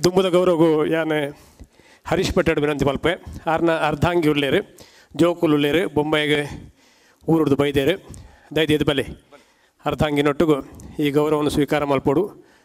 ದುಂಬುದ ಗೌರವಗೂ ಯಾನೆ ಹರೀಶ್ ಭಟ್ಟಡ್ ವಿನಂತಿ ಮಲ್ಪೆ ಆರ್ನ ಅರ್ಧಾಂಗಿ ಉಳ್ಳೇರು ಜೋಕುಲ್ ಉಳ್ಳೇರು ಬೊಂಬೈಗೆ ಊರುಡ್ದು ಬೈದೇರು ದಯದು ಬಲೆ ಅರ್ಧಾಂಗಿನೊಟ್ಟಿಗೂ ಈ ಗೌರವವನ್ನು ಸ್ವೀಕಾರ ಮಲ್ಪೋಡು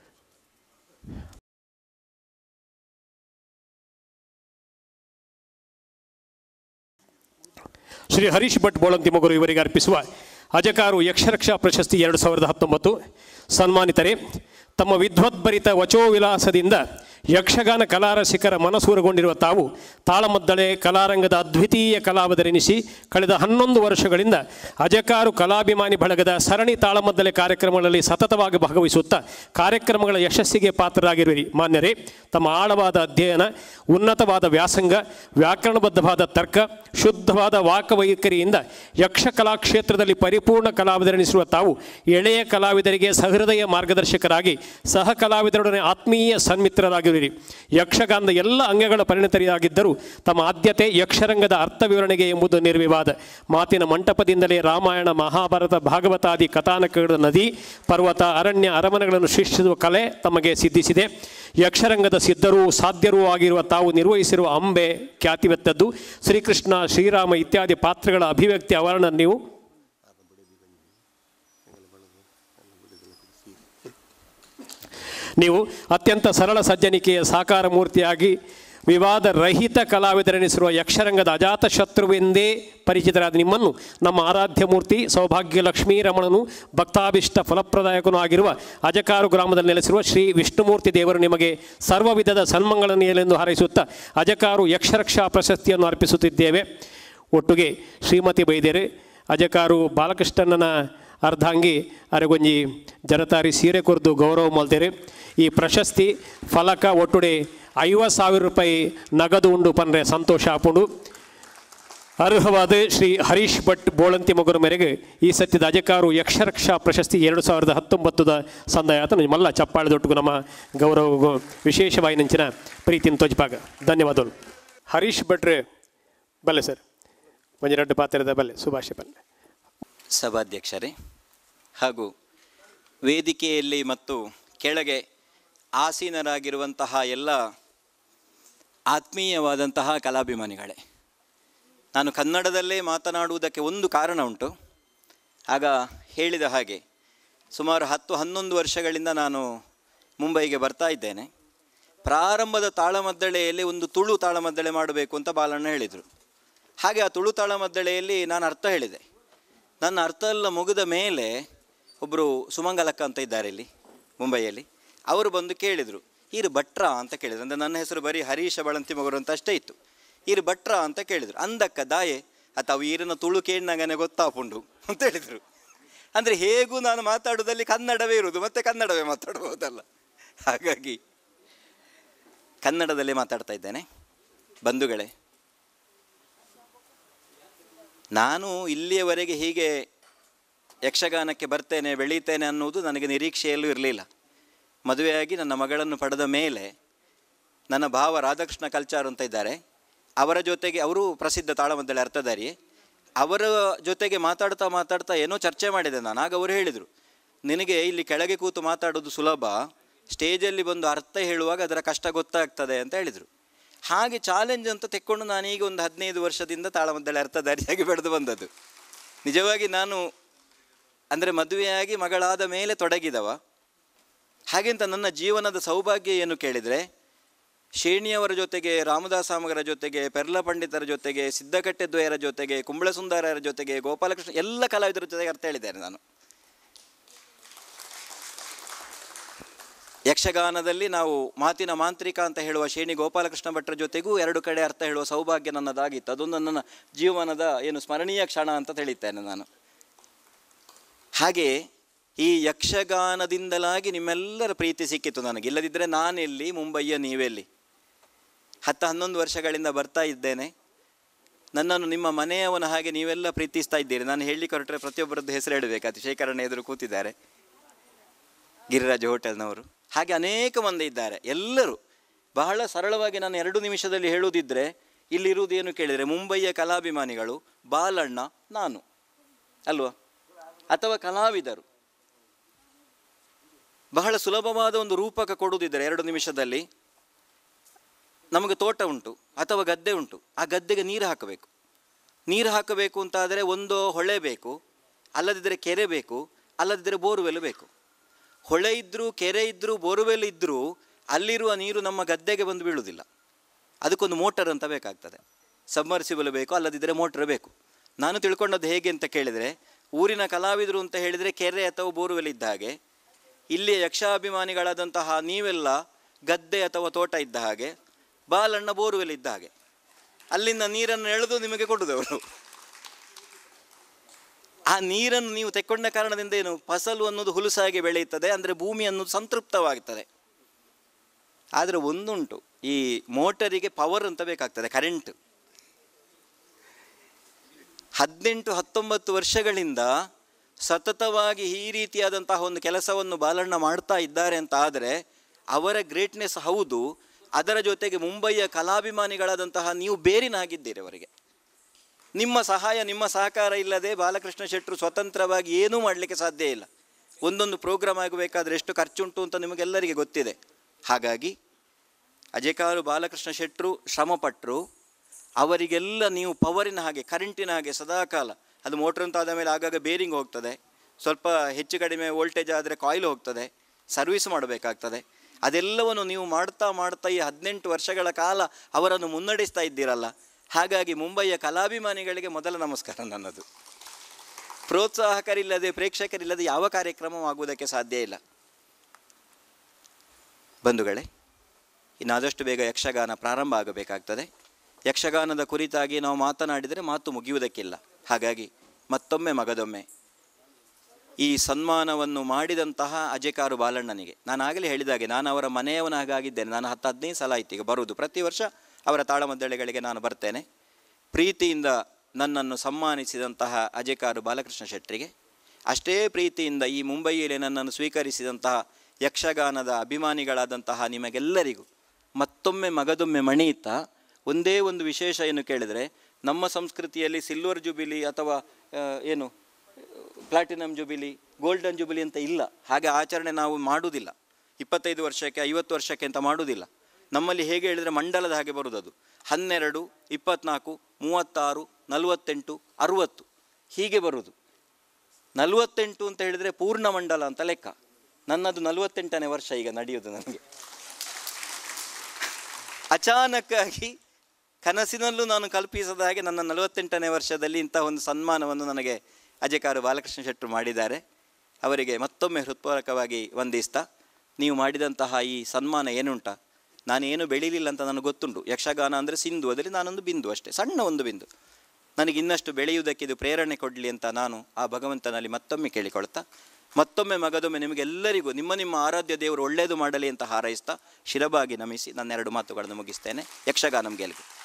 ಶ್ರೀ ಹರೀಶ್ ಭಟ್ ಬೋಳಂತಿಮಗುರು ಇವರಿಗೆ ಅರ್ಪಿಸುವ ಅಜಕಾರು ಯಕ್ಷರಕ್ಷಾ ಪ್ರಶಸ್ತಿ ಎರಡು ಸಾವಿರದ ಹತ್ತೊಂಬತ್ತು ಸನ್ಮಾನಿತರೆ ತಮ್ಮ ವಿದ್ವದ್ಭರಿತ ವಚೋವಿಲಾಸದಿಂದ ಯಕ್ಷಗಾನ ಕಲಾರಸಿಕರ ಮನಸೂರಗೊಂಡಿರುವ ತಾವು ತಾಳಮದ್ದಳೆ ಕಲಾರಂಗದ ಅದ್ವಿತೀಯ ಕಲಾವಿದರೆನಿಸಿ ಕಳೆದ ಹನ್ನೊಂದು ವರ್ಷಗಳಿಂದ ಅಜಕಾರು ಕಲಾಭಿಮಾನಿ ಬಳಗದ ಸರಣಿ ತಾಳಮದ್ದಳೆ ಕಾರ್ಯಕ್ರಮಗಳಲ್ಲಿ ಸತತವಾಗಿ ಭಾಗವಹಿಸುತ್ತಾ ಕಾರ್ಯಕ್ರಮಗಳ ಯಶಸ್ಸಿಗೆ ಪಾತ್ರರಾಗಿರುವಿರಿ ಮಾನ್ಯರೇ ತಮ್ಮ ಆಳವಾದ ಅಧ್ಯಯನ ಉನ್ನತವಾದ ವ್ಯಾಸಂಗ ವ್ಯಾಕರಣಬದ್ಧವಾದ ತರ್ಕ ಶುದ್ಧವಾದ ವಾಕವೈಖರಿಯಿಂದ ಯಕ್ಷ ಕಲಾ ಕ್ಷೇತ್ರದಲ್ಲಿ ಪರಿಪೂರ್ಣ ಕಲಾವಿದರೆನಿಸಿರುವ ತಾವು ಎಳೆಯ ಕಲಾವಿದರಿಗೆ ಸಹೃದಯ ಮಾರ್ಗದರ್ಶಕರಾಗಿ ಸಹ ಕಲಾವಿದರೊಡನೆ ಆತ್ಮೀಯ ಸನ್ಮಿತ್ರರಾಗಿರುವಿರಿ ಯಕ್ಷಗಾನದ ಎಲ್ಲ ಅಂಗಗಳ ಪರಿಣಿತರಾಗಿದ್ದರೂ ತಮ್ಮ ಆದ್ಯತೆ ಯಕ್ಷರಂಗದ ಅರ್ಥ ವಿವರಣೆಗೆ ಎಂಬುದು ನಿರ್ವಿವಾದ ಮಾತಿನ ಮಂಟಪದಿಂದಲೇ ರಾಮಾಯಣ ಮಹಾಭಾರತ ಭಾಗವತಾದಿ ಕಥಾನಕಗಳ ನದಿ ಪರ್ವತ ಅರಣ್ಯ ಅರಮನೆಗಳನ್ನು ಸೃಷ್ಟಿಸುವ ಕಲೆ ತಮಗೆ ಸಿದ್ಧಿಸಿದೆ ಯಕ್ಷರಂಗದ ಸಿದ್ಧರೂ ಸಾಧ್ಯರೂ ಆಗಿರುವ ತಾವು ನಿರ್ವಹಿಸಿರುವ ಅಂಬೆ ಖ್ಯಾತಿವೆತ್ತದ್ದು ಶ್ರೀಕೃಷ್ಣ ಶ್ರೀರಾಮ ಇತ್ಯಾದಿ ಪಾತ್ರಗಳ ಅಭಿವ್ಯಕ್ತಿ ಅವರಣ ನೀವು ನೀವು ಅತ್ಯಂತ ಸರಳ ಸಜ್ಜನಿಕೆಯ ಸಾಕಾರ ಮೂರ್ತಿಯಾಗಿ ವಿವಾದ ರಹಿತ ಕಲಾವಿದರೆನಿಸಿರುವ ಯಕ್ಷರಂಗದ ಅಜಾತ ಶತ್ರುವೆಂದೇ ಪರಿಚಿತರಾದ ನಿಮ್ಮನ್ನು ನಮ್ಮ ಆರಾಧ್ಯ ಮೂರ್ತಿ ಸೌಭಾಗ್ಯ ಲಕ್ಷ್ಮೀ ರಮಣನು ಭಕ್ತಾಭಿಷ್ಟ ಫಲಪ್ರದಾಯಕನೂ ಆಗಿರುವ ಅಜಕಾರು ಗ್ರಾಮದಲ್ಲಿ ನೆಲೆಸಿರುವ ಶ್ರೀ ವಿಷ್ಣುಮೂರ್ತಿ ದೇವರು ನಿಮಗೆ ಸರ್ವ ವಿಧದ ಸನ್ಮಂಗಳ ನೀಲೆಂದು ಹಾರೈಸುತ್ತಾ ಅಜಕಾರು ಯಕ್ಷರಕ್ಷಾ ಪ್ರಶಸ್ತಿಯನ್ನು ಅರ್ಪಿಸುತ್ತಿದ್ದೇವೆ ಒಟ್ಟಿಗೆ ಶ್ರೀಮತಿ ಬೈದೇರೆ ಅಜಕಾರು ಬಾಲಕೃಷ್ಣನ ಅರ್ಧಾಂಗಿ ಅರಗೊಂಜಿ ಜರತಾರಿ ಸೀರೆ ಕೊರ್ದು ಗೌರವ ಮಲ್ದೇರೆ ಈ ಪ್ರಶಸ್ತಿ ಫಲಕ ಒಟ್ಟುಡೆ ಐವತ್ತು ಸಾವಿರ ರೂಪಾಯಿ ನಗದು ಉಂಡು ಪಂದ್ರೆ ಸಂತೋಷ ಆಪುಂಡು ಅರ್ಹವಾದ ಶ್ರೀ ಹರೀಶ್ ಭಟ್ ಬೋಳಂತಿ ಮಗುರ ಮೇರೆಗೆ ಈ ಸತ್ಯದ ಅಜಕಾರು ಯಕ್ಷರಕ್ಷಾ ಪ್ರಶಸ್ತಿ ಎರಡು ಸಾವಿರದ ಹತ್ತೊಂಬತ್ತದ ಸಂದಾಯಾತ ಮಲ್ಲ ಚಪ್ಪಾಳದೊಟ್ಟಿಗೂ ನಮ್ಮ ಗೌರವ ವಿಶೇಷವಾಗಿ ನಂಚಿನ ಪ್ರೀತಿನ ತೋಜ್ಪಾಗ ಧನ್ಯವಾದಗಳು ಹರೀಶ್ ಭಟ್ರೆ ಬಲ್ಲೆ ಸರ್ ಒಂದೆರಡು ಪಾತ್ರದ ಬಲ್ಲೆ ಸುಭಾಷೆ ಬಲ್ಲೆ ಸಭಾಧ್ಯಕ್ಷರೇ ಹಾಗೂ ವೇದಿಕೆಯಲ್ಲಿ ಮತ್ತು ಕೆಳಗೆ ಆಸೀನರಾಗಿರುವಂತಹ ಎಲ್ಲ ಆತ್ಮೀಯವಾದಂತಹ ಕಲಾಭಿಮಾನಿಗಳೇ ನಾನು ಕನ್ನಡದಲ್ಲೇ ಮಾತನಾಡುವುದಕ್ಕೆ ಒಂದು ಕಾರಣ ಉಂಟು ಆಗ ಹೇಳಿದ ಹಾಗೆ ಸುಮಾರು ಹತ್ತು ಹನ್ನೊಂದು ವರ್ಷಗಳಿಂದ ನಾನು ಮುಂಬೈಗೆ ಬರ್ತಾ ಇದ್ದೇನೆ ಪ್ರಾರಂಭದ ತಾಳಮದ್ದಳೆಯಲ್ಲಿ ಒಂದು ತುಳು ತಾಳಮದ್ದಳೆ ಮಾಡಬೇಕು ಅಂತ ಬಾಲಣ್ಣ ಹೇಳಿದರು ಹಾಗೆ ಆ ತುಳು ತಾಳಮದ್ದಳೆಯಲ್ಲಿ ನಾನು ಅರ್ಥ ಹೇಳಿದೆ ನನ್ನ ಅರ್ಥ ಎಲ್ಲ ಮುಗಿದ ಮೇಲೆ ಒಬ್ಬರು ಸುಮಂಗಲಕ್ಕ ಅಂತ ಇದ್ದಾರೆ ಇಲ್ಲಿ ಮುಂಬೈಯಲ್ಲಿ ಅವರು ಬಂದು ಕೇಳಿದರು ಈರು ಭಟ್ರ ಅಂತ ಕೇಳಿದ್ರು ಅಂದರೆ ನನ್ನ ಹೆಸರು ಬರೀ ಹರೀಶ ಬಳಂತಿ ಮಗರು ಅಂತ ಅಷ್ಟೇ ಇತ್ತು ಈರು ಭಟ್ರ ಅಂತ ಕೇಳಿದರು ಅಂದಕ್ಕ ದಾಯೆ ಅಥವಾ ಈರಿನ ತುಳು ಕೇಳಿನಾಗನೆ ಗೊತ್ತಾಪುಂಡು ಅಂತ ಹೇಳಿದರು ಅಂದರೆ ಹೇಗೂ ನಾನು ಮಾತಾಡೋದಲ್ಲಿ ಕನ್ನಡವೇ ಇರುವುದು ಮತ್ತು ಕನ್ನಡವೇ ಮಾತಾಡ್ಬೋದಲ್ಲ ಹಾಗಾಗಿ ಕನ್ನಡದಲ್ಲಿ ಮಾತಾಡ್ತಾ ಇದ್ದೇನೆ ಬಂಧುಗಳೇ ನಾನು ಇಲ್ಲಿಯವರೆಗೆ ಹೀಗೆ ಯಕ್ಷಗಾನಕ್ಕೆ ಬರ್ತೇನೆ ಬೆಳೀತೇನೆ ಅನ್ನುವುದು ನನಗೆ ನಿರೀಕ್ಷೆಯಲ್ಲೂ ಇರಲಿಲ್ಲ ಮದುವೆಯಾಗಿ ನನ್ನ ಮಗಳನ್ನು ಪಡೆದ ಮೇಲೆ ನನ್ನ ಭಾವ ರಾಧಾಕೃಷ್ಣ ಕಲ್ಚಾರ್ ಅಂತ ಇದ್ದಾರೆ ಅವರ ಜೊತೆಗೆ ಅವರು ಪ್ರಸಿದ್ಧ ತಾಳಮದ್ದಳೆ ಅರ್ಥಧಾರಿ ಅವರ ಜೊತೆಗೆ ಮಾತಾಡ್ತಾ ಮಾತಾಡ್ತಾ ಏನೋ ಚರ್ಚೆ ಮಾಡಿದೆ ನಾನು ಆಗ ಅವರು ಹೇಳಿದರು ನಿನಗೆ ಇಲ್ಲಿ ಕೆಳಗೆ ಕೂತು ಮಾತಾಡೋದು ಸುಲಭ ಸ್ಟೇಜಲ್ಲಿ ಬಂದು ಅರ್ಥ ಹೇಳುವಾಗ ಅದರ ಕಷ್ಟ ಗೊತ್ತಾಗ್ತದೆ ಅಂತ ಹೇಳಿದರು ಹಾಗೆ ಚಾಲೆಂಜ್ ಅಂತ ತೆಕ್ಕೊಂಡು ನಾನೀಗ ಒಂದು ಹದಿನೈದು ವರ್ಷದಿಂದ ತಾಳಮದ್ದಳೆ ಅರ್ಥಧಾರಿಯಾಗಿ ಬೆಳೆದು ಬಂದದ್ದು ನಿಜವಾಗಿ ನಾನು ಅಂದರೆ ಮದುವೆಯಾಗಿ ಮಗಳಾದ ಮೇಲೆ ತೊಡಗಿದವ ಹಾಗೆಂತ ನನ್ನ ಜೀವನದ ಸೌಭಾಗ್ಯ ಏನು ಕೇಳಿದರೆ ಶೇಣಿಯವರ ಜೊತೆಗೆ ರಾಮದಾಸಾಮಗರ ಜೊತೆಗೆ ಪೆರ್ಲ ಪಂಡಿತರ ಜೊತೆಗೆ ಸಿದ್ದಕಟ್ಟೆ ದ್ವಯರ ಜೊತೆಗೆ ಕುಂಬಳಸುಂದರರ ಜೊತೆಗೆ ಗೋಪಾಲಕೃಷ್ಣ ಎಲ್ಲ ಕಲಾವಿದರ ಜೊತೆಗೆ ಅರ್ಥ ಹೇಳಿದ್ದೇನೆ ನಾನು ಯಕ್ಷಗಾನದಲ್ಲಿ ನಾವು ಮಾತಿನ ಮಾಂತ್ರಿಕ ಅಂತ ಹೇಳುವ ಶೇಣಿ ಗೋಪಾಲಕೃಷ್ಣ ಭಟ್ರ ಜೊತೆಗೂ ಎರಡು ಕಡೆ ಅರ್ಥ ಹೇಳುವ ಸೌಭಾಗ್ಯ ನನ್ನದಾಗಿತ್ತು ಅದೊಂದು ನನ್ನ ಜೀವನದ ಏನು ಸ್ಮರಣೀಯ ಕ್ಷಣ ಅಂತ ತಿಳಿತೇನೆ ನಾನು ಹಾಗೆ ಈ ಯಕ್ಷಗಾನದಿಂದಲಾಗಿ ನಿಮ್ಮೆಲ್ಲರ ಪ್ರೀತಿ ಸಿಕ್ಕಿತು ನನಗೆ ಇಲ್ಲದಿದ್ದರೆ ನಾನೆಲ್ಲಿ ಮುಂಬೈಯ ನೀವೆಲ್ಲಿ ಹತ್ತು ಹನ್ನೊಂದು ವರ್ಷಗಳಿಂದ ಬರ್ತಾ ಇದ್ದೇನೆ ನನ್ನನ್ನು ನಿಮ್ಮ ಮನೆಯವನ ಹಾಗೆ ನೀವೆಲ್ಲ ಪ್ರೀತಿಸ್ತಾ ಇದ್ದೀರಿ ನಾನು ಹೇಳಲಿಕ್ಕೆ ಹೊರಟ್ರೆ ಪ್ರತಿಯೊಬ್ಬರದ್ದು ಹೆಸರು ಹೇಳಬೇಕು ಅತಿಶೇಖರಣ ಎದುರು ಕೂತಿದ್ದಾರೆ ಗಿರಿರಾಜ್ ಹೋಟೆಲ್ನವರು ಹಾಗೆ ಅನೇಕ ಮಂದಿ ಇದ್ದಾರೆ ಎಲ್ಲರೂ ಬಹಳ ಸರಳವಾಗಿ ನಾನು ಎರಡು ನಿಮಿಷದಲ್ಲಿ ಹೇಳುವುದಿದ್ದರೆ ಇಲ್ಲಿರುವುದು ಏನು ಕೇಳಿದರೆ ಮುಂಬಯಿಯ ಕಲಾಭಿಮಾನಿಗಳು ಬಾಲಣ್ಣ ನಾನು ಅಲ್ವಾ ಅಥವಾ ಕಲಾವಿದರು ಬಹಳ ಸುಲಭವಾದ ಒಂದು ರೂಪಕ ಕೊಡುವುದಿದ್ದರೆ ಎರಡು ನಿಮಿಷದಲ್ಲಿ ನಮಗೆ ತೋಟ ಉಂಟು ಅಥವಾ ಗದ್ದೆ ಉಂಟು ಆ ಗದ್ದೆಗೆ ನೀರು ಹಾಕಬೇಕು ನೀರು ಹಾಕಬೇಕು ಅಂತಾದರೆ ಒಂದು ಹೊಳೆ ಬೇಕು ಅಲ್ಲದಿದ್ದರೆ ಕೆರೆ ಬೇಕು ಅಲ್ಲದಿದ್ದರೆ ಬೋರ್ವೆಲ್ ಬೇಕು ಹೊಳೆ ಇದ್ದರೂ ಕೆರೆ ಇದ್ದರೂ ಬೋರ್ವೆಲ್ ಇದ್ದರೂ ಅಲ್ಲಿರುವ ನೀರು ನಮ್ಮ ಗದ್ದೆಗೆ ಬಂದು ಬೀಳುವುದಿಲ್ಲ ಅದಕ್ಕೊಂದು ಮೋಟರ್ ಅಂತ ಬೇಕಾಗ್ತದೆ ಸಬ್ಮರ್ಸಿಬಲ್ ಬೇಕು ಅಲ್ಲದಿದ್ದರೆ ಮೋಟ್ರ್ ಬೇಕು ನಾನು ತಿಳ್ಕೊಂಡದ್ದು ಹೇಗೆ ಅಂತ ಕೇಳಿದರೆ ಊರಿನ ಕಲಾವಿದರು ಅಂತ ಹೇಳಿದರೆ ಕೆರೆ ಅಥವಾ ಬೋರ್ವೆಲ್ ಇದ್ದ ಹಾಗೆ ಇಲ್ಲಿಯ ಯಕ್ಷಾಭಿಮಾನಿಗಳಾದಂತಹ ನೀವೆಲ್ಲ ಗದ್ದೆ ಅಥವಾ ತೋಟ ಇದ್ದ ಹಾಗೆ ಬಾಲಣ್ಣ ಬೋರ್ವೆಲ್ ಇದ್ದ ಹಾಗೆ ಅಲ್ಲಿಂದ ನೀರನ್ನು ಎಳೆದು ನಿಮಗೆ ಕೊಡುದವರು ಆ ನೀರನ್ನು ನೀವು ತೆಕ್ಕೊಂಡ ಕಾರಣದಿಂದ ಏನು ಫಸಲು ಅನ್ನೋದು ಹುಲುಸಾಗಿ ಬೆಳೆಯುತ್ತದೆ ಅಂದರೆ ಭೂಮಿ ಅನ್ನೋದು ಸಂತೃಪ್ತವಾಗುತ್ತದೆ ಆದರೆ ಒಂದುಂಟು ಈ ಮೋಟರಿಗೆ ಪವರ್ ಅಂತ ಬೇಕಾಗ್ತದೆ ಕರೆಂಟ್ ಹದಿನೆಂಟು ಹತ್ತೊಂಬತ್ತು ವರ್ಷಗಳಿಂದ ಸತತವಾಗಿ ಈ ರೀತಿಯಾದಂತಹ ಒಂದು ಕೆಲಸವನ್ನು ಬಾಲಣ್ಣ ಮಾಡ್ತಾ ಇದ್ದಾರೆ ಅಂತ ಆದರೆ ಅವರ ಗ್ರೇಟ್ನೆಸ್ ಹೌದು ಅದರ ಜೊತೆಗೆ ಮುಂಬಯಿಯ ಕಲಾಭಿಮಾನಿಗಳಾದಂತಹ ನೀವು ಬೇರಿನಾಗಿದ್ದೀರಿ ಅವರಿಗೆ ನಿಮ್ಮ ಸಹಾಯ ನಿಮ್ಮ ಸಹಕಾರ ಇಲ್ಲದೆ ಬಾಲಕೃಷ್ಣ ಶೆಟ್ಟರು ಸ್ವತಂತ್ರವಾಗಿ ಏನೂ ಮಾಡಲಿಕ್ಕೆ ಸಾಧ್ಯ ಇಲ್ಲ ಒಂದೊಂದು ಪ್ರೋಗ್ರಾಮ್ ಆಗಬೇಕಾದ್ರೆ ಎಷ್ಟು ಖರ್ಚುಂಟು ಅಂತ ನಿಮಗೆಲ್ಲರಿಗೆ ಗೊತ್ತಿದೆ ಹಾಗಾಗಿ ಅಜೇಕಾರು ಬಾಲಕೃಷ್ಣ ಶೆಟ್ಟರು ಶ್ರಮಪಟ್ಟರು ಅವರಿಗೆಲ್ಲ ನೀವು ಪವರಿನ ಹಾಗೆ ಕರೆಂಟಿನ ಹಾಗೆ ಸದಾಕಾಲ ಅದು ಮೋಟ್ರ್ ಅಂತ ಆದ ಮೇಲೆ ಆಗಾಗ ಬೇರಿಂಗ್ ಹೋಗ್ತದೆ ಸ್ವಲ್ಪ ಹೆಚ್ಚು ಕಡಿಮೆ ವೋಲ್ಟೇಜ್ ಆದರೆ ಕಾಯಿಲ್ ಹೋಗ್ತದೆ ಸರ್ವಿಸ್ ಮಾಡಬೇಕಾಗ್ತದೆ ಅದೆಲ್ಲವನ್ನು ನೀವು ಮಾಡ್ತಾ ಮಾಡ್ತಾ ಈ ಹದಿನೆಂಟು ವರ್ಷಗಳ ಕಾಲ ಅವರನ್ನು ಮುನ್ನಡೆಸ್ತಾ ಇದ್ದೀರಲ್ಲ ಹಾಗಾಗಿ ಮುಂಬಯಿಯ ಕಲಾಭಿಮಾನಿಗಳಿಗೆ ಮೊದಲ ನಮಸ್ಕಾರ ನನ್ನದು ಪ್ರೋತ್ಸಾಹಕರಿಲ್ಲದೆ ಪ್ರೇಕ್ಷಕರಿಲ್ಲದೆ ಯಾವ ಕಾರ್ಯಕ್ರಮವಾಗುವುದಕ್ಕೆ ಸಾಧ್ಯ ಇಲ್ಲ ಬಂಧುಗಳೇ ಇನ್ನು ಆದಷ್ಟು ಬೇಗ ಯಕ್ಷಗಾನ ಪ್ರಾರಂಭ ಆಗಬೇಕಾಗ್ತದೆ ಯಕ್ಷಗಾನದ ಕುರಿತಾಗಿ ನಾವು ಮಾತನಾಡಿದರೆ ಮಾತು ಮುಗಿಯುವುದಕ್ಕಿಲ್ಲ ಹಾಗಾಗಿ ಮತ್ತೊಮ್ಮೆ ಮಗದೊಮ್ಮೆ ಈ ಸನ್ಮಾನವನ್ನು ಮಾಡಿದಂತಹ ಅಜೇಕಾರು ಬಾಲಣ್ಣನಿಗೆ ನಾನು ಆಗಲೇ ಹೇಳಿದಾಗೆ ನಾನು ಅವರ ಮನೆಯವನಾಗಿದ್ದೇನೆ ನಾನು ಹತ್ತು ಹದಿನೈದು ಸಲ ಆಯ್ತು ಈಗ ಬರುವುದು ಪ್ರತಿ ವರ್ಷ ಅವರ ತಾಳಮದ್ದಳೆಗಳಿಗೆ ನಾನು ಬರ್ತೇನೆ ಪ್ರೀತಿಯಿಂದ ನನ್ನನ್ನು ಸನ್ಮಾನಿಸಿದಂತಹ ಅಜೇಕಾರು ಬಾಲಕೃಷ್ಣ ಶೆಟ್ಟರಿಗೆ ಅಷ್ಟೇ ಪ್ರೀತಿಯಿಂದ ಈ ಮುಂಬಯಿಯಲ್ಲಿ ನನ್ನನ್ನು ಸ್ವೀಕರಿಸಿದಂತಹ ಯಕ್ಷಗಾನದ ಅಭಿಮಾನಿಗಳಾದಂತಹ ನಿಮಗೆಲ್ಲರಿಗೂ ಮತ್ತೊಮ್ಮೆ ಮಗದೊಮ್ಮೆ ಮಣಿಯುತ್ತಾ ಒಂದೇ ಒಂದು ವಿಶೇಷ ಏನು ಕೇಳಿದರೆ ನಮ್ಮ ಸಂಸ್ಕೃತಿಯಲ್ಲಿ ಸಿಲ್ವರ್ ಜುಬಿಲಿ ಅಥವಾ ಆ, ಏನು ಪ್ಲಾಟಿನಮ್ ಜುಬಿಲಿ ಗೋಲ್ಡನ್ ಜುಬಿಲಿ ಅಂತ ಇಲ್ಲ ಹಾಗೆ ಆಚರಣೆ ನಾವು ಮಾಡುವುದಿಲ್ಲ ಇಪ್ಪತ್ತೈದು ವರ್ಷಕ್ಕೆ ಐವತ್ತು ವರ್ಷಕ್ಕೆ ಅಂತ ಮಾಡುವುದಿಲ್ಲ ನಮ್ಮಲ್ಲಿ ಹೇಗೆ ಹೇಳಿದರೆ ಮಂಡಲದ ಹಾಗೆ ಬರುವುದು ಹನ್ನೆರಡು ಇಪ್ಪತ್ನಾಲ್ಕು ಮೂವತ್ತಾರು ನಲವತ್ತೆಂಟು ಅರುವತ್ತು ಹೀಗೆ ಬರುವುದು ನಲವತ್ತೆಂಟು ಅಂತ ಹೇಳಿದರೆ ಪೂರ್ಣ ಮಂಡಲ ಅಂತ ಲೆಕ್ಕ ನನ್ನದು ನಲವತ್ತೆಂಟನೇ ವರ್ಷ ಈಗ ನಡೆಯುವುದು ನನಗೆ ಅಚಾನಕ್ಕಾಗಿ ಕನಸಿನಲ್ಲೂ ನಾನು ಕಲ್ಪಿಸದ ಹಾಗೆ ನನ್ನ ನಲವತ್ತೆಂಟನೇ ವರ್ಷದಲ್ಲಿ ಇಂಥ ಒಂದು ಸನ್ಮಾನವನ್ನು ನನಗೆ ಅಜಯಕಾರು ಬಾಲಕೃಷ್ಣ ಶೆಟ್ಟರು ಮಾಡಿದ್ದಾರೆ ಅವರಿಗೆ ಮತ್ತೊಮ್ಮೆ ಹೃತ್ಪೂರ್ವಕವಾಗಿ ವಂದಿಸ್ತಾ ನೀವು ಮಾಡಿದಂತಹ ಈ ಸನ್ಮಾನ ಏನುಂಟ ನಾನೇನು ಬೆಳೀಲಿಲ್ಲ ಅಂತ ನನಗೆ ಗೊತ್ತುಂಟು ಯಕ್ಷಗಾನ ಅಂದರೆ ಸಿಂಧು ಅದರಲ್ಲಿ ನಾನೊಂದು ಬಿಂದು ಅಷ್ಟೇ ಸಣ್ಣ ಒಂದು ಬಿಂದು ನನಗೆ ಇನ್ನಷ್ಟು ಬೆಳೆಯುವುದಕ್ಕೆ ಇದು ಪ್ರೇರಣೆ ಕೊಡಲಿ ಅಂತ ನಾನು ಆ ಭಗವಂತನಲ್ಲಿ ಮತ್ತೊಮ್ಮೆ ಕೇಳಿಕೊಳ್ತಾ ಮತ್ತೊಮ್ಮೆ ಮಗದೊಮ್ಮೆ ನಿಮಗೆಲ್ಲರಿಗೂ ನಿಮ್ಮ ನಿಮ್ಮ ಆರಾಧ್ಯ ದೇವರು ಒಳ್ಳೆಯದು ಮಾಡಲಿ ಅಂತ ಹಾರೈಸ್ತಾ ಶಿರಬಾಗಿ ನಮಿಸಿ ನನ್ನೆರಡು ಮಾತುಗಳನ್ನು ಮುಗಿಸ್ತೇನೆ ಯಕ್ಷಗಾನಂ ಗೆಲ್ಗೆ